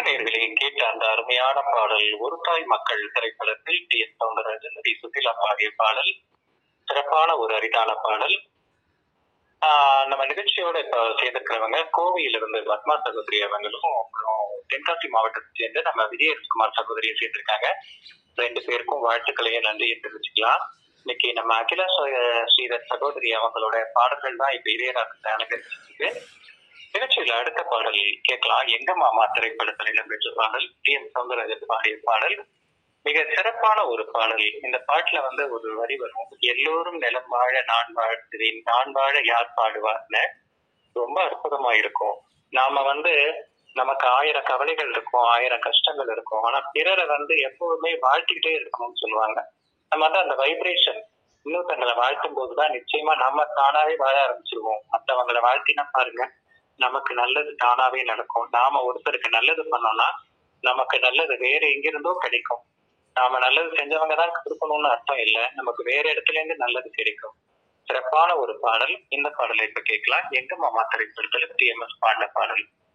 நேயர்களே கேட்ட அந்த அருமையான பாடல் ஒரு தாய் மக்கள் திரைப்படத்தில் T S Soundararajan T Susheela பாடிய பாடல் சிறப்பான ஒரு அரிதான பாடல் ஆஹ் நம்ம நிகழ்ச்சியோட இப்ப சேர்ந்திருக்கிறவங்க கோவையிலிருந்து பத்மா சகோதரி அவங்களும் அப்புறம் தென்காசி மாவட்டத்தை சேர்ந்து நம்ம விஜயகுமார் சகோதரியை சேர்ந்திருக்காங்க ரெண்டு பேருக்கும் வாழ்த்துக்களையும் நன்றியை தெரிவிச்சுக்கலாம் இன்னைக்கு நம்ம அகிலா ஸ்ரீ- ஸ்ரீதர் சகோதரி அவங்களோட பாடல்கள் தான் இப்ப இளையராஜா அலங்கரிச்சிருக்கு நிகழ்ச்சியில அடுத்த பாடல் கேட்கலாம் எங்க மாமா திரைப்படத்தில் இடம்பெற்ற பாடல் டி எம் சவுந்தரராஜன் பாடிய பாடல் மிக சிறப்பான ஒரு பாடல் இந்த பாட்டுல வந்து ஒரு வரி வரும் எல்லோரும் நிலம் வாழ நான் வாழ்த்துவேன் நான் வாழ யார் பாடுவார்னு ரொம்ப அற்புதமா இருக்கும் நாம வந்து நமக்கு ஆயிரம் கவலைகள் இருக்கும் ஆயிரம் கஷ்டங்கள் இருக்கும் ஆனா பிறரை வந்து எப்பவுமே வாழ்த்திக்கிட்டே இருக்கணும்னு சொல்லுவாங்க நம்ம வந்து அந்த வைப்ரேஷன் இன்னொருத்தங்களை வாழ்த்தும் போதுதான் நிச்சயமா நம்ம தானாவே வாழ ஆரம்பிச்சிருவோம் மற்றவங்களை வாழ்த்தினா பாருங்க நமக்கு நல்லது தானாவே நடக்கும் நாம ஒருத்தருக்கு நல்லது பண்ணோம்னா நமக்கு நல்லது வேற எங்கிருந்தோ கிடைக்கும் நாம நல்லது செஞ்சவங்க தான் கொடுக்கணும்னு அர்த்தம் இல்ல நமக்கு வேற இடத்துல இருந்து நல்லது கிடைக்கும் சிறப்பான ஒரு பாடல் இந்த பாடலை இப்ப கேட்கலாம் எங்க மாமா திரைப்படத்துல டிஎம்எஸ் பாடின பாடல்